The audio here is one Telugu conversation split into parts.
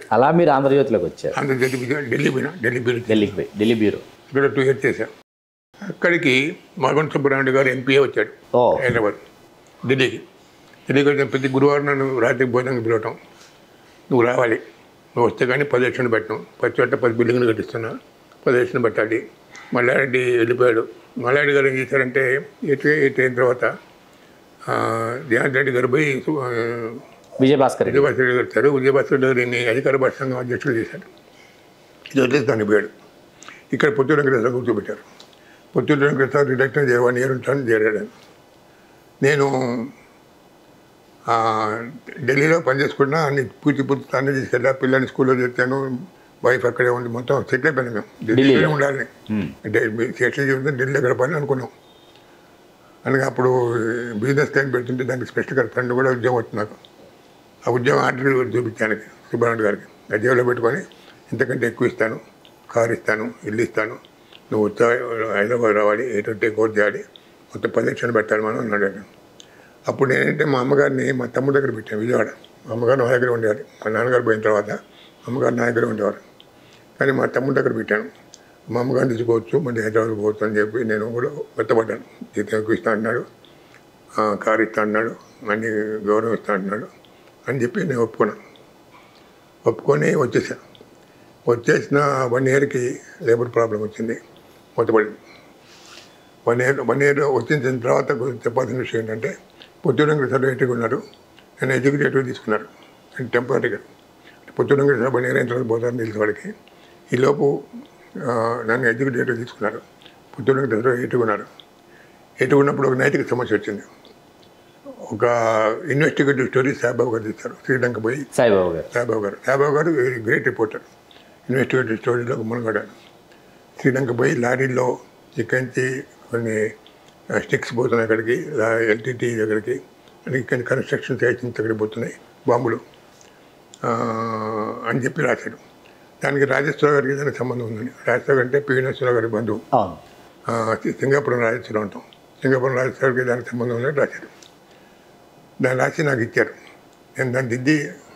అలా మీరు ఆంధ్రజ్యోతిలోకి వచ్చారు ఆంధ్రజ్యోతి విజయ- ఢిల్లీ పోయినా ఢిల్లీ బ్యూరో ఢిల్లీకి పోయి ఢిల్లీ బ్యూరో ఇక్కడ టూ ఇయర్స్ చేశాను అక్కడికి మగన్ సుబ్బరాయుడు గారు ఎంపీఏ వచ్చాడు ఓ హైదరాబాద్ ఢిల్లీకి ఢిల్లీకి వచ్చిన ప్రతి గురువారం నన్ను రాత్రి భోజనం పిలవటం నువ్వు రావాలి నువ్వు వస్తే కానీ పది లక్షలు పెట్టను పది చోట్ల పది బిల్డింగ్లు కట్టిస్తున్నా పది లక్షలు పెట్టాలి మల్లారెడ్డి వెళ్ళిపోయాడు మల్లారెడ్డి గారు ఏం చేశారంటే ఎటు ఎటు అయిన తర్వాత ఆ, జగన్ రెడ్డి గారు పోయి సు- ఆ, విజయభాస్కర్ రెడ్డి విజయభాస్కర్ రెడ్డి గారు వచ్చారు విజయభాస్కర్ రెడ్డి గారిని అధికార భాష సంఘం అధ్యక్షుడు చేశారు ఇది వదిలేసి దాన్ని పోయాడు ఇక్కడ పుత్తూరు వెంకటేశ్వర కూర్చోబెట్టారు పుత్తూరు వెంకటేశ్వర రిడక్టర్ వన్ ఇయర్ ఉంటాను చేరాడు నేను ఆ, ఢిల్లీలో పనిచేసుకున్నా అన్ని పూర్తి పూర్తి అన్ని తీసుకెళ్ళా పిల్లల్ని స్కూల్లో చేర్చాను వైఫ్ అక్కడే ఉంది మొత్తం సెటిల్ అయిపోయినాం మేము ఢిల్లీలో ఢిల్లీలో? ఉండాలి మ్మ్. అంటే సెటిల్ జీవితం ఢిల్లీలో గడపాలని అనుకున్నాం అందుకే అప్పుడు బిజినెస్ టైం పెడుతుంటే దానికి స్పెషల్గా ఫ్రెండ్ కూడా ఉద్యోగం వచ్చింది నాకు ఆ ఉద్యోగం ఆర్డర్ చూపించాను సుబ్రహ్మణ్య గారికి ఆ జేబులో పెట్టుకొని ఇంతకంటే ఎక్కువ ఇస్తాను కారు ఇస్తాను ఇల్లు ఇస్తాను నువ్వు వచ్చా హైదరాబాద్ రావాలి ఏంటంటే కోర్టు చేయాలి మొత్తం పది లక్షలు పెట్టాలి మనం అన్నాడు ఆయన. అప్పుడు నేనంటే మా అమ్మగారిని మా తమ్ముడు దగ్గర పెట్టాను విజయవాడ మా అమ్మగారు నా దగ్గర ఉండేవారు మా నాన్నగారు పోయిన తర్వాత అమ్మగారు నా దగ్గర ఉండేవారు కానీ మా తమ్ముడు దగ్గర పెట్టాను మా అమ్మగారిని తీసుకోవచ్చు మళ్ళీ హైదరాబాద్ పోవచ్చు అని చెప్పి నేను కూడా మెత్తపడ్డాను జీతం ఎక్కువ ఇస్తా అన్నాడు ఆ, కారు ఇస్తా అన్నాడు అన్ని గౌరవం ఇస్తా అన్నాడు అని చెప్పి నేను ఒప్పుకున్నాను ఒప్పుకొని వచ్చేసాను వచ్చేసిన వన్ ఇయర్కి లేబర్ ప్రాబ్లం వచ్చింది మొత్తపడింది వన్ ఇయర్ వన్ ఇయర్ వచ్చిన తర్వాత కొంచెం చెప్పాల్సిన విషయం ఏంటంటే పుత్తూరు సెక్రటరీగా ఉన్నారు నేను ఎగ్జిక్యూటివ్ తీసుకున్నారు నేను టెంపరీగా పుత్తూరు వెంకటేశ్వర వన్ ఇయర్ అయిన తర్వాత పోతారని తెలిసి వాడికి ఈలోపు ఆ, నన్ను ఎగ్జిక్యూటివ్ తీసుకున్నారు పుత్తూరు వెంకటేశ్వర ఎట్టుకున్నారు ఎట్టుకున్నప్పుడు ఒక నైతిక సమస్య వచ్చింది ఒక ఇన్వెస్టిగేటివ్ స్టోరీ సాయిబాబు గారు తీస్తారు శ్రీలంక పోయి సాయిబాబు గారు సాయిబాబు గారు సాయిబాబు గారు గ్రేట్ రిపోర్టర్ ఇన్వెస్టిగేటివ్ స్టోరీలో మునగడాడు శ్రీలంక పోయి లారీలో ఇక్కడి నుంచి కొన్ని స్టిక్స్ పోతున్నాయి అక్కడికి ఎల్టీటీ దగ్గరికి అని ఇక్కడ కన్స్ట్రక్షన్ సైట్స్ నుంచి అక్కడికి పోతున్నాయి బాంబులు ఆ, అని చెప్పి రాశాడు దానికి రాజేశ్వర గారికి దానికి సంబంధం ఉందని రాజేశ్వర అంటే పి నరసింహరావు గారి బంధువు అవును ఆ, సింగాపురం రాజేశ్వరం ఉంటాం సింగాపురం రాజేశ్వరకి దానికి సంబంధం ఉన్నట్టు రాశారు దాన్ని రాసి నాకు ఇచ్చారు నేను దాన్ని దిద్ది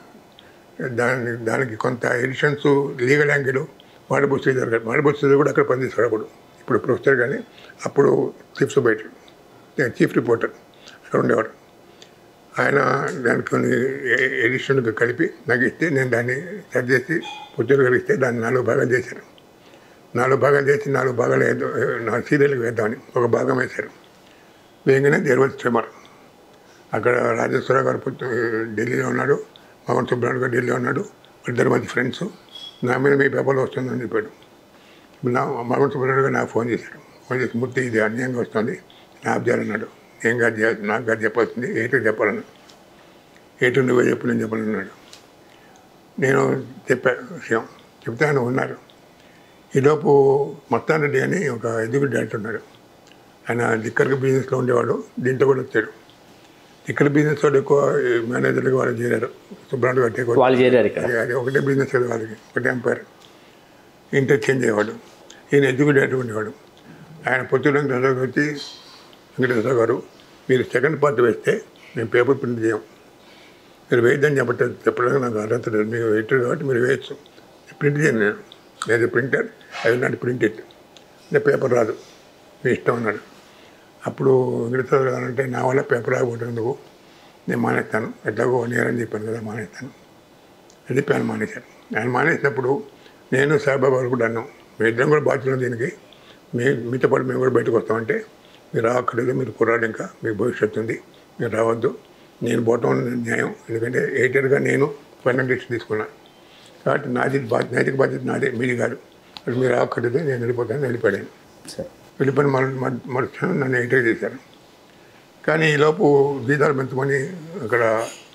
దాని దానికి కొంత ఎడిషన్స్ లీగల్ యాంగిల్ మాడబు శ్రీధర్ గారు మాడబు శ్రీధర్ కూడా అక్కడ పనిచేస్తాడు అప్పుడు ఇప్పుడు ప్రొఫెసర్ కానీ అప్పుడు చీఫ్ సుబైటర్ చీఫ్ రిపోర్టర్ అక్కడ ఉండేవాడు ఆయన దానికి కొన్ని ఎడిషన్గా కలిపి నాకు ఇస్తే నేను దాన్ని సెట్ చేసి పుత్తూరు గారికి ఇస్తే దాన్ని నాలుగు భాగాలు చేశాను నాలుగు భాగాలు చేసి నాలుగు భాగాలు వేద్దాం నాలుగు సీరియల్కి వేద్దామని ఒక భాగం వేశారు వేయగానే దేర్ వాజ్ ట్రెమర్ అక్కడ రాజేశ్వరరావు గారు పుట్టు ఢిల్లీలో ఉన్నాడు మగన్ సుబ్రహ్మణ్య గారు ఢిల్లీలో ఉన్నాడు ఇద్దరు మంచి ఫ్రెండ్స్ నా మీద మీ పేపర్లో వస్తుందని చెప్పాడు నా మగన్ సుబ్రహ్మణ్య గారు నాకు ఫోన్ చేశాడు ఫోన్ చేసి ముట్టి ఇది అన్యాయంగా వస్తుంది నా చేయాలన్నాడు ఏం కాదు చేయాలి నాకు కాదు చెప్పాల్సింది ఏటో చెప్పాలన్నాడు ఏటో నువ్వే చెప్పు నేను చెప్పాలన్నాడు నేను చెప్పా విషయం చెప్తే ఆయన ఉన్నారు ఈలోపు మస్తాన్ అని ఒక ఎగ్జిక్యూటివ్ డైరెక్టర్ ఉన్నాడు ఆయన లిక్కర్ బిజినెస్లో ఉండేవాడు దీంట్లో కూడా వచ్చాడు లిక్కర్ బిజినెస్ వాళ్ళు ఎక్కువ మేనేజర్లుగా వాళ్ళు చేరారు సుబ్రాండ్ గారు take over. వాళ్ళు చేరారు ఇక్కడ అది అది ఒకటే బిజినెస్ కదా వాళ్ళకి ఒకటే ఎంపైర్ ఇంటర్చేంజ్ అయ్యేవాడు ఈయన ఎగ్జిక్యూటివ్ డైరెక్టర్ ఉండేవాడు ఆయన పొత్తు వెంకటేశ్వర వచ్చి వెంకటేశ్వర గారు మీరు సెకండ్ పార్ట్ వేస్తే మేము పేపర్ ప్రింట్ చేయం మీరు వేయద్దని చెప్పట్లేదు చెప్పడానికి నాకు అర్హత లేదు మీరు వేయట్లేదు కాబట్టి మీరు వేయచ్చు ప్రింట్ చేయను నేను నేను printer I will not print it అంటే పేపర్ రాదు మీ ఇష్టం అన్నాడు అప్పుడు వెంకటేశ్వర గారు అంటే నా వల్ల పేపర్ రాకపోతుంది నువ్వు నేను మానేస్తాను ఎట్లాగో వన్ ఇయర్ అని చెప్పాను కదా మానేస్తాను అది చెప్పి ఆయన మానేశారు ఆయన మానేసినప్పుడు నేను సాయిబాబా గారు కూడా అన్నాం మీ ఇద్దరం కూడా బాధ్యత దీనికి మీ మీతో పాటు మేము కూడా బయటకు వస్తామంటే మీరు రావక్కర్లేదు మీరు కుర్రాడు ఇంకా మీకు భవిష్యత్తు ఉంది మీరు రావద్దు నేను పోవటం న్యాయం ఎందుకంటే ఎయిటర్గా నేను ఫైనల్ డిసిషన్ తీసుకున్నాను కాబట్టి నాది బాధ్యత నైతిక బాధ్యత నాదే మీది కాదు అది మీరు రావక్కర్లేదు నేను వెళ్ళిపోతాను వెళ్ళిపోయాను సరే వెళ్ళిపోయిన మన మరుక్షణం నన్ను ఎంటర్ చేశారు కానీ ఈలోపు జీతాలు పెంచమని అక్కడ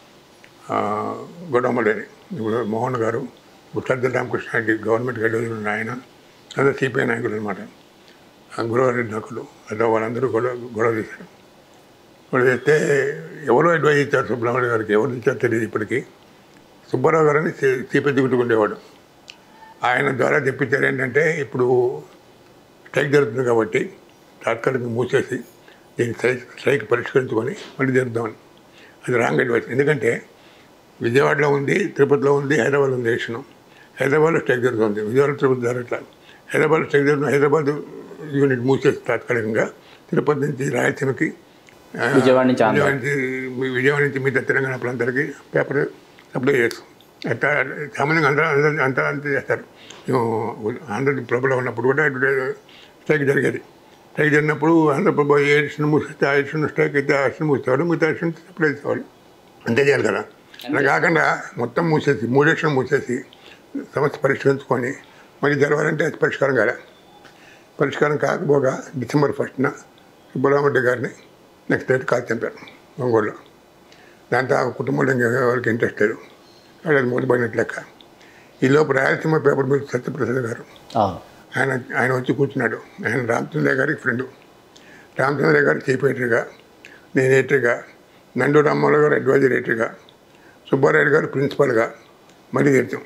గొడవమలేని ఇప్పుడు మోహన్ గారు సజ్జల రామకృష్ణ రెడ్డి గవర్నమెంట్ గడ్డలు ఉన్న ఆయన అదే సిపిఐ నాయకులు అనమాట గురవారెడ్డి నాయకులు అదే వాళ్ళందరూ గొడవ గొడవ చేశారు గొడవ చేస్తే ఎవరో అడ్వైజ్ ఇచ్చారు సుబ్రహ్మణ్య గారికి ఎవరు ఇచ్చారో తెలియదు ఇప్పటికీ సుబ్బారావు గారని సిపిఐ దిగుతుండేవాడు ఆయన ద్వారా చెప్పించారు ఏంటంటే ఇప్పుడు స్ట్రైక్ జరుగుతుంది కాబట్టి తాత్కాలికంగా మూసేసి దీన్ని స్ట్రైక్ స్ట్రైక్ పరిష్కరించుకొని మళ్ళీ జరుపుదామని అది రాంగ్ అడ్వైస్ ఎందుకంటే విజయవాడలో ఉంది తిరుపతిలో ఉంది హైదరాబాద్లో ఉంది స్టేషను హైదరాబాద్లో స్ట్రైక్ జరుగుతుంది విజయవాడ తిరుపతి జరగట్లేదు హైదరాబాద్ స్ట్రైక్ జరుగుతుంది హైదరాబాద్ యూనిట్ మూసేసి తాత్కాలికంగా తిరుపతి నుంచి రాయలసీమకి ఆ, విజయవాడ నుంచి ఆంధ్ర. విజయవాడ నుంచి విజయవాడ నుంచి మిగతా తెలంగాణ ప్రాంతాలకి పేపర్ సప్లై చేస్తాం అట్లా సామాన్యంగా అందరూ అందరూ అంతా అంతా చేస్తారు మేము ఆంధ్రప్రభలో ఉన్నప్పుడు కూడా ఇటు స్ట్రైక్ జరిగేది స్ట్రైక్ జరిగినప్పుడు ఆంధ్రప్రభ ఏ ఎడిషన్ మూసిస్తే ఆ ఎడిషన్ స్ట్రైక్ అయితే ఆ ఎడిషన్ మూసేవాడు మిగతా ఎడిషన్ సప్లై చేసేవాళ్ళు అంతే చేయాలి కదా అలా కాకుండా మొత్తం మూసేసి మూడు ఎడిషన్ మూసేసి సమస్య పరిష్కరించుకొని మళ్ళీ జరగాలంటే అది పరిష్కారం కాలే పరిష్కారం కాకపోగా డిసెంబర్ ఫస్ట్న సుబ్బరామరెడ్డి గారిని నెక్స్ట్ డేట్ కాల్ చంపారు ఒంగోలులో దాంతో ఆ కుటుంబంలో ఇంకా ఎవరికి ఇంట్రెస్ట్ లేదు అది మూతపడినట్టు లెక్క ఈ లోపు రాయలసీమ పేపర్ మీద సత్యప్రసాద్ గారు అవును ఆయన ఆయన వచ్చి కూర్చున్నాడు ఆయన రామచంద్ర గారికి ఫ్రెండు రామచంద్ర గారు చీఫ్ ఎడిటర్గా నేను ఎడిటర్గా నండు రామారావు గారు అడ్వైజర్ ఎడిటర్గా సుబ్బారాయుడు గారు ప్రిన్సిపల్గా మళ్ళీ తెచ్చాం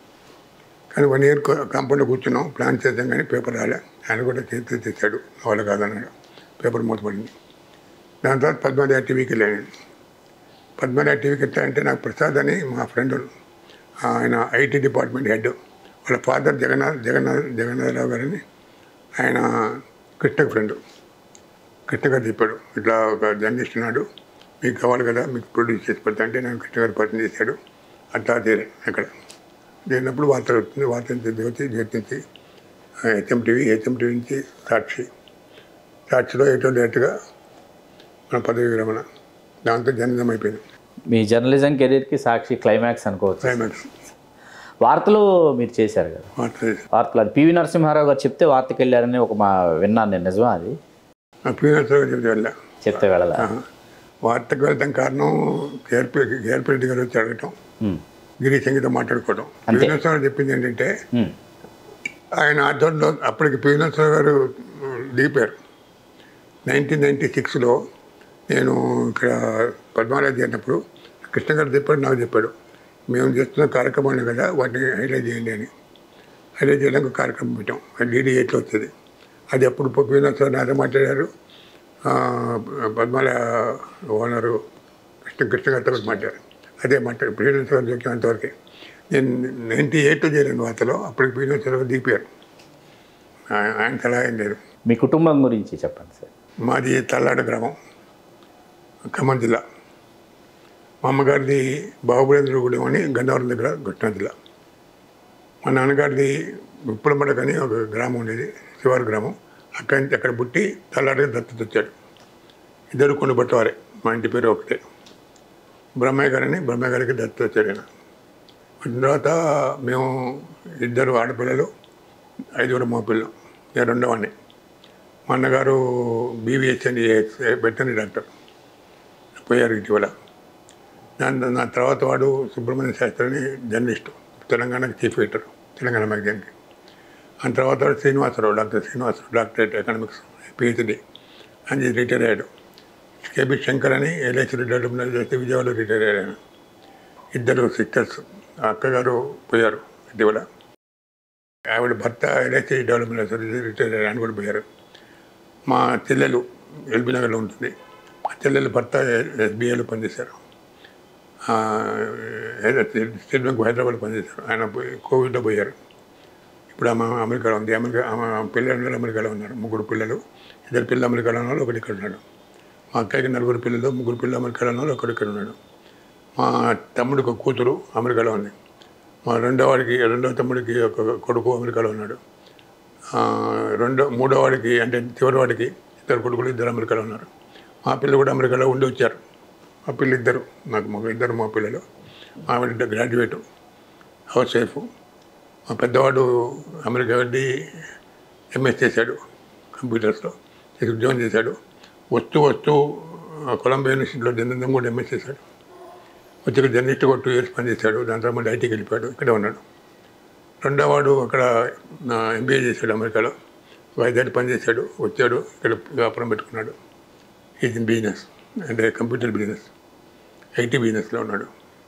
కానీ వన్ ఇయర్ కాంపౌండ్లో కూర్చున్నాం ప్లాన్ చేద్దాం కానీ పేపర్ రాలే ఆయన కూడా చేతి తెచ్చాడు వాళ్ళు కాదన్నాడు పేపర్ మూతపడింది దాని తర్వాత పద్మనాభ టీవీకి వెళ్ళాను నేను. పద్మనాభ టీవీకి వెళ్తా అంటే నాకు ప్రసాద్ అని మా ఫ్రెండ్ ఆయన ఐటీ డిపార్ట్మెంట్ హెడ్ వాళ్ళ ఫాదర్ జగన్నాథ్ జగన్నాథ్ జగన్నాథరావు గారని ఆయన కృష్ణకు ఫ్రెండ్ కృష్ణ గారు చెప్పాడు ఇట్లా ఒక జర్నలిస్ట్ ఉన్నాడు మీకు కావాలి కదా మీకు ప్రొడ్యూస్ చేసి పెడతా అంటే నేను కృష్ణ గారు పరిచయం చేశాడు అట్లా చేరే అక్కడ చేరినప్పుడు వార్తలు వచ్చింది వార్త నుంచి జ్యోతి జ్యోతి నుంచి హెచ్ఎం టీవీ హెచ్ఎం టీవీ నుంచి సాక్షి సాక్షిలో ఎటో డైరెక్ట్గా మన పదవి విరమణ దాంతో జర్నలిజం అయిపోయింది మీ జర్నలిజం కెరీర్కి సాక్షి క్లైమాక్స్ అనుకోవచ్చు క్లైమాక్స్ వార్తలు మీరు చేశారు కదా వార్త చేసి వార్తలు అది పివి నరసింహారావు గారు చెప్తే వార్తకి వెళ్ళారని ఒక మా విన్నాను నేను నిజమా అది ఆ పీనర్స్లో చెప్తే వెళ్ళా చెప్తే వెళ్ళాల ఆహా. వార్తకు వెళ్తాం కారణం కేఆర్పి కేఆర్పి రెడ్డి గారు వచ్చి అడగటం ఉమ్, గిరి సంగీతం మాట్లాడుకోవడం అంతే. పీనర్స్వామి చెప్పింది ఏంటంటే ఉమ్, ఆయన ఆధ్వర్యంలో అప్పటికి పీనర్స్వామి గారు దిగిపోయారు నైన్టీన్ నైంటీ సిక్స్లో నేను ఇక్కడ పద్మారాజు చేరినప్పుడు కృష్ణ గారు చెప్పాడు నాకు చెప్పాడు మేము చేస్తున్న కార్యక్రమాలు కదా వాటిని హైలైట్ చేయండి అని హైలైట్ చేయడానికి ఒక కార్యక్రమం పెట్టాం అది డీడీ ఎయిట్లో వచ్చేది అది అప్పుడు పీనర్స్వామి నాతో మాట్లాడారు ఆ, పద్మాల ఓనరు కృష్ణ కృష్ణ గారితో కూడా మాట్లాడారు అదే మాట్లాడు పీనర్స్ గారు జోక్యం అంతవరకే నేను నైంటీ ఎయిట్లో చేరాను వార్తలో అప్పటికి పీనర్స్ గారు దిగిపోయారు ఆ- ఆయన సలహా ఏం లేదు మీ కుటుంబం గురించి చెప్పండి సార్ మాది తల్లాడ గ్రామం ఖమ్మం జిల్లా మా అమ్మగారిది బాబురేంద్రగూడెం అని గన్నవరం దగ్గర కృష్ణా జిల్లా మా నాన్నగారిది ఉప్పులమడక అని ఒక గ్రామం ఉండేది శివారు గ్రామం అక్కడి నుంచి అక్కడ పుట్టి తల్లాడికి దత్తత వచ్చాడు ఇద్దరు కొండబట్టవారే మా ఇంటి పేరు ఒకటే బ్రహ్మయ్య గారని బ్రహ్మయ్య గారికి దత్తత వచ్చాడు ఆయన వచ్చిన తర్వాత మేము ఇద్దరు ఆడపిల్లలు ఐదుగురు మా పిల్లలు నేను రెండో వాడిని మా అన్నగారు బీవీహెచ్ అని వెటనరీ డాక్టర్ పోయారు ఇటీవల దాని నా తర్వాత వాడు సుబ్రహ్మణ్య శాస్త్రి అని జర్నలిస్టు తెలంగాణకి చీఫ్ ఎడిటర్ తెలంగాణ మ్యాగజైన్కి ఆ తర్వాత వాడు Srinivasarao doctor Srinivasarao doctorate economics PhD అని రిటైర్ అయ్యాడు కేబి శంకర్ అని ఎల్ఐసి డెవలప్మెంట్ చేస్తే విజయవాడలో రిటైర్ అయ్యాడు ఆయన. ఇద్దరు సిస్టర్స్ ఆ అక్కగారు పోయారు ఇటీవల ఆవిడ భర్త ఎల్ఐసి డెవలప్మెంట్ రిటైర్ అయ్యారు ఆయన కూడా పోయారు మా చెల్లెలు ఎల్బీ నగర్లో ఉంటుంది మా చెల్లెలు భర్త ఎస్బీఐలో పనిచేశారు ఆ, ఏదో స్టేట్ బ్యాంక్ హైదరాబాద్ పనిచేశారు ఆయన పోయి కోవిడ్లో పోయారు ఇప్పుడు ఆమె అమెరికాలో ఉంది అమెరికా ఆమె పిల్లలు అమెరికాలో ఉన్నారు ముగ్గురు పిల్లలు ఇద్దరు పిల్లలు అమెరికాలో ఉన్నారు ఒకటి ఇక్కడ ఉన్నాడు మా అక్కకి నలుగురు పిల్లలు ముగ్గురు పిల్లలు అమెరికాలో ఉన్నారు ఒకటి ఇక్కడ ఉన్నాడు మా తమ్ముడికి ఒక కూతురు అమెరికాలో ఉంది మా రెండో వాడికి రెండో తమ్ముడికి ఒక కొడుకు అమెరికాలో ఉన్నాడు ఆ, రెండో మూడో వాడికి అంటే చివరి వాడికి ఇద్దరు కొడుకులు ఇద్దరు అమెరికాలో ఉన్నారు మా పిల్లలు కూడా అమెరికాలో ఉండి వచ్చారు మా పిల్లలు ఇద్దరు నాకు మా ఇద్దరు మా పిల్లలు ఆవిడ గ్రాడ్యుయేటు హౌస్ వైఫ్ మా పెద్దవాడు అమెరికా వెళ్ళి ఎంఎస్ చేశాడు కంప్యూటర్స్లో చేసి ఉద్యోగం చేశాడు వస్తూ వస్తూ ఆ, కొలంబియా యూనివర్సిటీలో జర్నలిజం కూడా ఎంఎస్ చేశాడు వచ్చి ఇక్కడ జర్నలిస్ట్ కూడా టూ ఇయర్స్ పనిచేశాడు దాని తర్వాత మళ్ళీ ఐటీకి వెళ్ళిపోయాడు ఇక్కడే ఉన్నాడు రెండో వాడు అక్కడ ఎంబీఏ చేశాడు అమెరికాలో ఒక ఐదేళ్ళు పనిచేశాడు వచ్చాడు ఇక్కడ వ్యాపారం పెట్టుకున్నాడు ఈజ్ ఇన్ బిజినెస్ అంటే కంప్యూటర్ బిజినెస్ ఐటీ బిజినెస్లో ఉన్నాడు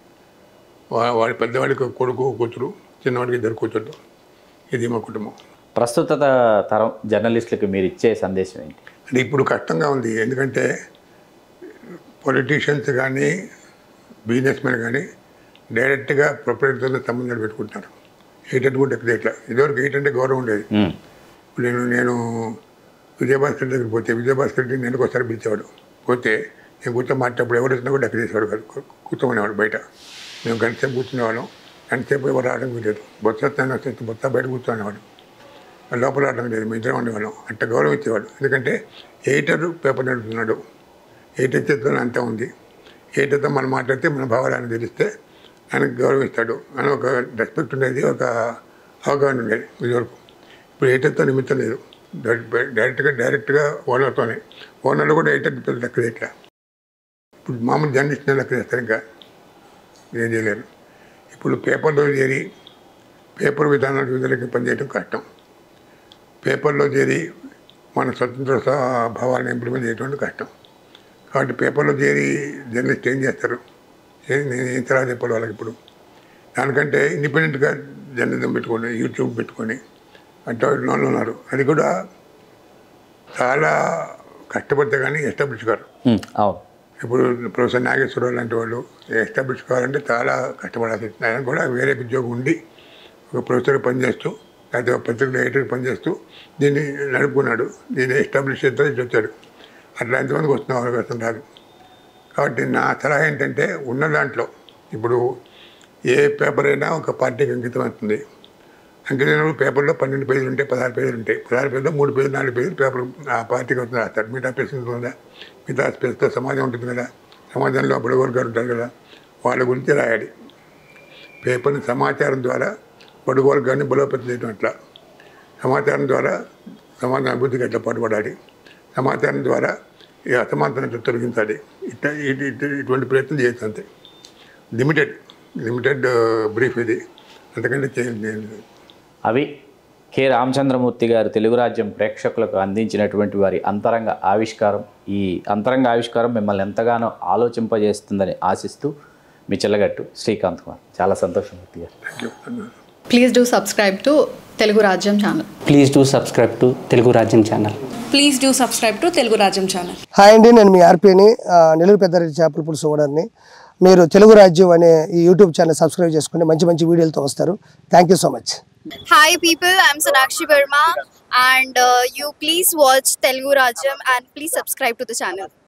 వా- వాడి పెద్దవాడికి ఒక కొడుకు కూతురు చిన్నవాడికి ఇద్దరు కూతురు ఇది మా కుటుంబం ప్రస్తుత తరం జర్నలిస్టులకు మీరు ఇచ్చే సందేశం ఏంటి అంటే ఇప్పుడు కష్టంగా ఉంది ఎందుకంటే పొలిటీషియన్స్ కానీ బిజినెస్ మెన్ కానీ డైరెక్ట్గా ప్రొపరేటర్తో సంబంధాలు పెట్టుకుంటున్నారు ఎయిట్ అంటే కూడా ఎక్కువ ఇట్లా ఇదివరకు ఎయిట్ అంటే గౌరవం ఉండేది ఉమ్, ఇప్పుడు నేను నేను విజయభాస్కర్ దగ్గరికి పోతే విజయభాస్కర్ రెడ్డి నెలకు ఒకసారి పిలిచేవాడు పోతే నేను కూర్చో మాట్లాడప్పుడు ఎవరు వచ్చినా కూడా డెక్క చేసేవాడు కాదు కూ- కూర్చోమనేవాడు బయట మేము గంట సేపు కూర్చునేవాళ్ళం గంట సేపు ఎవరు రావడం లేదు బొత్స వస్తాను వస్తే బొత్స బయట కూర్చోనేవాడు లోపల రావడం లేదు మేము ఇద్దరం ఉండేవాళ్ళం అంత గౌరవం ఇచ్చేవాడు ఎందుకంటే ఎయిటర్ పేపర్ నడుపుతున్నాడు ఎయిటర్ చేతిలో అంతా ఉంది ఎయిటర్తో మనం మాట్లాడితే మన భావాలను తెలిస్తే ఆయనకు గౌరవిస్తాడు అని ఒక రెస్పెక్ట్ ఉండేది ఒక అవగాహన ఉండేది ఇదివరకు ఇప్పుడు ఎయిటర్తో నిమిత్తం లేదు డైరెక్ట్- డైరెక్ట్గా డైరెక్ట్గా ఓనర్తోనే ఓనర్లు కూడా ఎయిటర్ పెద్ద లెక్క ఇట్లా ఇప్పుడు మామూలు జర్నలిస్ట్ లెక్క చేస్తారు ఇంకా ఏం చేయలేరు ఇప్పుడు పేపర్లో చేరి పేపర్ విధానాలు విధులకి పనిచేయడం కష్టం పేపర్లో చేరి మన స్వతంత్ర స- భావాలను ఇంప్లిమెంట్ చేయడం కష్టం కాబట్టి పేపర్లో చేరి జర్నలిస్ట్ ఏం చేస్తారు ఏం నేను ఏం సలహా చెప్పాలి వాళ్ళకి ఇప్పుడు దానికంటే ఇండిపెండెంట్గా జర్నలిజం పెట్టుకొని యూట్యూబ్ పెట్టుకొని అంటే వాళ్ళు ఉన్నారు అది కూడా చాలా కష్టపడితే కానీ ఎస్టాబ్లిష్ కారు ఉమ్, అవును ఇప్పుడు ప్రొఫెసర్ నాగేశ్వరరావు లాంటి వాళ్ళు ఎస్టాబ్లిష్ కావాలంటే చాలా కష్టపడాల్సి వస్తుంది ఆయన కూడా వేరే ఉద్యోగం ఉండి ఒక ప్రొఫెసర్ పనిచేస్తూ లేకపోతే ఒక పత్రికలో ఎడిటర్ పనిచేస్తూ దీన్ని నడుపుకున్నాడు దీన్ని ఎస్టాబ్లిష్ చేస్తే ఇటు వచ్చాడు అట్లా ఎంతమందికి వస్తున్న అవకాశం రాదు కాబట్టి నా సలహా ఏంటంటే ఉన్న దాంట్లో ఇప్పుడు ఏ పేపర్ అయినా ఒక పార్టీకి అంకితం అవుతుంది అంకితం పేపర్లో పన్నెండు పేజీలు ఉంటాయి పదహారు పేజీలు ఉంటాయి పదహారు పేజీలో మూడు పేజీలు నాలుగు పేజీలు పేపర్ ఆ పార్టీకి వస్తుంది రాస్తారు మిగతా పేజీలు ఉందా మిగతా పేజీతో సమాజం ఉంటుంది కదా సమాజంలో అప్పుడు వర్గాలు ఉంటారు కదా వాళ్ళ గురించి రాయాలి పేపర్ని సమాచారం ద్వారా పొడుగు వర్గాన్ని బలోపేతం చేయడం అట్లా సమాచారం ద్వారా సమాజం అభివృద్ధికి ఎట్లా పాటుపడాలి సమాచారం ద్వారా ఈ అసమానతను తొలగించాలి ఇట్లా ఇటు ఇటు ఇటువంటి ప్రయత్నం చేయొచ్చు అంతే లిమిటెడ్ లిమిటెడ్ బ్రీఫ్ ఇది అంతకంటే చేయండి అవి కె రామచంద్రమూర్తి గారు తెలుగు రాజ్యం ప్రేక్షకులకు అందించినటువంటి వారి అంతరంగ ఆవిష్కారం ఈ అంతరంగ ఆవిష్కారం మిమ్మల్ని ఎంతగానో ఆలోచింపజేస్తుందని ఆశిస్తూ మీ చెల్లగట్టు శ్రీకాంత్ కుమార్ చాలా సంతోషం మూర్తి గారు thank you please do subscribe to Telugu Rajyam channel please do subscribe to Telugu Rajyam channel please do subscribe to Telugu Rajyam channel hi అండి నేను మీ ఆర్పీని ఆ, నెల్లూరు పెద్దారెడ్డి చేపల పులుసు ఓనర్ని మీరు తెలుగు రాజ్యం అనే ఈ యూట్యూబ్ ఛానల్ సబ్స్క్రైబ్ చేసుకుని మంచి మంచి వీడియోలతో వస్తారు thank you so much Hi people, I'm Sonakshi Verma and uh, you please watch Telugu Rajam and please subscribe to the channel.